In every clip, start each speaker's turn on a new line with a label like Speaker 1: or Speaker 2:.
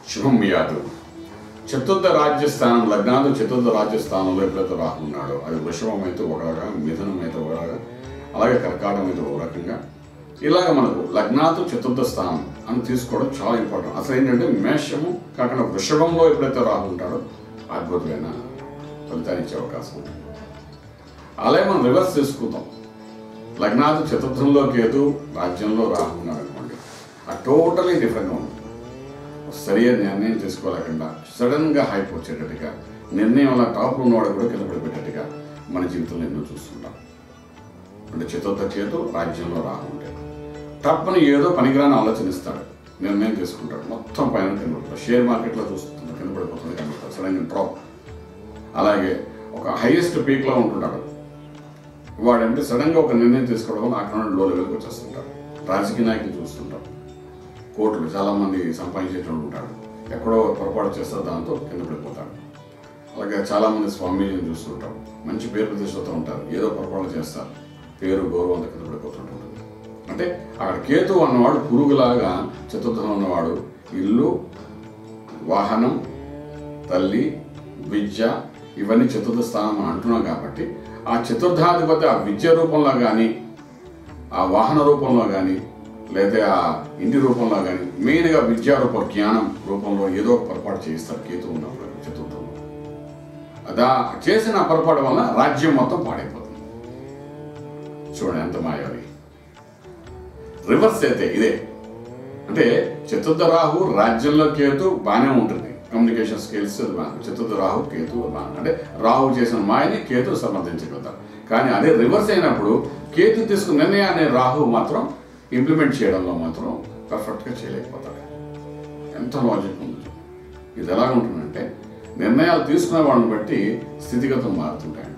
Speaker 1: శుభం వ్యాధు చతుర్థ రాజ్యస్థానం లగ్నాలు చతుర్థ రాజ్యస్థానంలో ఎప్పుడైతే రాహు ఉన్నాడో అది వృషభం అయితే ఒకలాగా మిథునం అయితే ఒకలాగా అలాగే కర్కాటం అయితే ఒక రకంగా ఇలాగ మనకు లగ్నాతు చతుర్థ స్థానం అని తీసుకోవడం చాలా ఇంపార్టెంట్ అసలు ఏంటంటే మేషము కాకుండా వృషభంలో ఎప్పుడైతే రాహు ఉంటాడో అద్భుతమైన ఫలితాన్ని ఇచ్చే అవకాశం ఉంది అలాగే మనం రివర్స్ చేసుకుందాం లగ్నాథు చతుర్థంలో కేతు రాజ్యంలో రాహు ఉన్నాడు అనుకోండి ఆ టోటలీ డిఫరెంట్గా ఉంటుంది సరైన నిర్ణయం తీసుకోలేకుండా సడన్గా హైప్ వచ్చేటట్టుగా నిర్ణయం అలా టాప్లో ఉన్నవాడు కూడా కింద పడిపెట్టేట్టుగా మన జీవితంలో ఎన్నో చూస్తుంటాం అంటే చతుర్థ కేతు రాజ్యంలో రాహు ఉంటాడు తప్పని ఏదో పనికిరాని ఆలోచనిస్తాడు నిర్ణయం తీసుకుంటాడు మొత్తం పైన కింద పడిపోతాడు షేర్ మార్కెట్లో చూస్తుంది కింద పడిపోతుంది కనబడతాడు సడన్గా డ్రాప్ అలాగే ఒక హైయెస్ట్ పీక్లో ఉంటుంటాడు వాడంటే సడన్గా ఒక నిర్ణయం తీసుకోవడం వల్ల అక్కడ నుండి లో లెవెల్కి వచ్చేస్తుంటారు రాజకీయ నాయకులు చూస్తుంటాం కోట్లు చాలామంది సంపాదించేటువంటి ఉంటాడు ఎక్కడో పొరపాటు చేస్తారు దాంతో కింద పడిపోతాడు అలాగే చాలామంది స్వామీజీని చూస్తుంటాం మంచి పేరు ప్రతిష్టతో ఉంటారు ఏదో పొరపాటు చేస్తారు పేరు గౌరవం అంతా కింద పడిపోతుంటుంది అంటే అక్కడ కేతు అన్నవాడు పురుగులాగా చతుర్థం ఉన్నవాడు ఇల్లు వాహనం తల్లి విద్య ఇవన్నీ చతుర్థ స్థానం అని అంటున్నాం కాబట్టి ఆ చతుర్థాధిపతి ఆ విద్య రూపంలో కానీ ఆ వాహన రూపంలో కానీ లేదా ఆ ఇంటి రూపంలో కానీ మెయిన్గా విద్యా రూప జ్ఞానం రూపంలో ఏదో ఒక పొరపాటు చేయిస్తారు కేతు ఉన్నప్పుడు చతుర్థంలో అదా చేసిన ఆ పొరపాటు వల్ల రాజ్యం మొత్తం పాడైపోతుంది చూడండి ఎంత మాయాలి రివర్స్ అయితే ఇదే అంటే చతుర్థ రాహు రాజ్యంలో కేతు బాగానే ఉంటుంది కమ్యూనికేషన్ స్కిల్స్ అది బాగా చతుర్థ రాహు కేతు అది బాగా అంటే రాహు చేసిన మాయని కేతు సమర్థించగలుగుతారు కానీ అదే రివర్స్ అయినప్పుడు కేతు తీసుకున్న నిర్ణయాన్ని రాహు మాత్రం ఇంప్లిమెంట్ చేయడంలో మాత్రం పర్ఫెక్ట్గా చేయలేకపోతాడు ఎంత లాజిక్ ఉంది ఇది ఎలా ఉంటుందంటే నిర్ణయాలు తీసుకునే వాళ్ళని బట్టి స్థితిగతులు మారుతుంటాయంట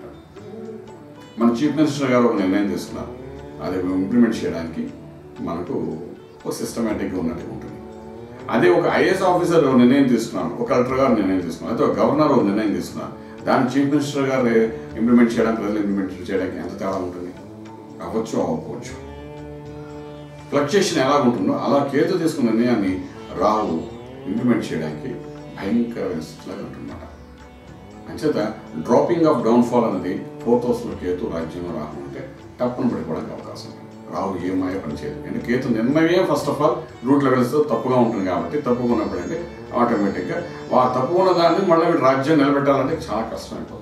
Speaker 1: మన చీఫ్ మినిస్టర్ గారు ఒక నిర్ణయం తీసుకున్నారు అది ఇంప్లిమెంట్ చేయడానికి మనకు ఒక సిస్టమేటిక్గా ఉన్నట్టుగా ఉంటుంది అదే ఒక ఐఏఎస్ ఆఫీసర్ ఒక నిర్ణయం తీసుకున్నారు ఒక కలెక్టర్ గారు నిర్ణయం తీసుకున్నారు అయితే ఒక గవర్నర్ ఒక నిర్ణయం తీసుకున్నారు దాన్ని చీఫ్ మినిస్టర్ గారు ఇంప్లిమెంట్ చేయడానికి ప్రజలు ఇంప్లిమెంట్ చేయడానికి ఎంత తేడా ఉంటుంది అవ్వచ్చు అవ్వకపోవచ్చు ఫ్లక్చుయేషన్ ఎలా ఉంటుందో అలా కేతు తీసుకున్న నిర్ణయాన్ని రాహు ఇంప్లిమెంట్ చేయడానికి భయంకరమైన స్థితిలాగా ఉంటుందన్నమాట అంచేత డ్రాపింగ్ ఆఫ్ డౌన్ఫాల్ అనేది ఫోర్త్ హౌస్లో కేతు రాజ్యంలో రాహు ఉంటే తప్పును పడిపోవడానికి అవకాశం ఉంది రాహు ఏ మాయ పని చేయదు అంటే కేతు నిర్ణయమే ఫస్ట్ ఆఫ్ ఆల్ రూట్లో వెళ్తే తప్పుగా ఉంటుంది కాబట్టి తప్పుగా ఉన్నప్పుడు అంటే ఆటోమేటిక్గా ఆ తప్పు ఉన్న దాన్ని మళ్ళీ వీడు రాజ్యం నిలబెట్టాలంటే చాలా కష్టం అయిపోతుంది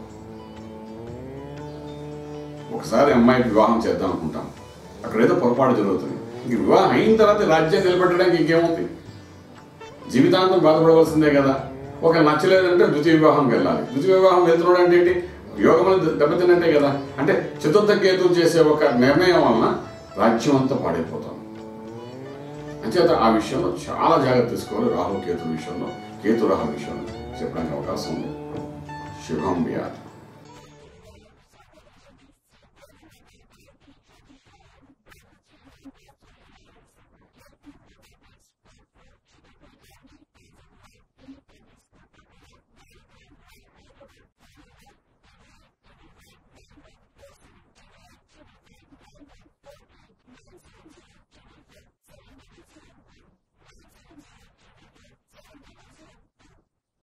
Speaker 1: ఒకసారి అమ్మాయికి వివాహం చేద్దాం అనుకుంటాం అక్కడ ఏదో పొరపాటు జరుగుతుంది ఇంక వివాహం అయిన తర్వాత రాజ్యం నిలబెట్టడానికి ఇంకేముంది జీవితాంతం బాధపడవలసిందే కదా ఒక నచ్చలేదంటే ద్వితీయ వివాహంకి వెళ్ళాలి ద్వితీయ వివాహం వెళ్తున్నాడు అంటే ఏంటి యోగం దెబ్బతిన్నట్టే కదా అంటే చతుర్థ కేతు చేసే ఒక నిర్ణయం వలన రాజ్యం అంతా పాడైపోతాం అంచేత ఆ విషయంలో చాలా జాగ్రత్త తీసుకోవాలి రాహు కేతు విషయంలో కేతు రాహు విషయంలో చెప్పడానికి అవకాశం ఉంది శుభం వ్యాధి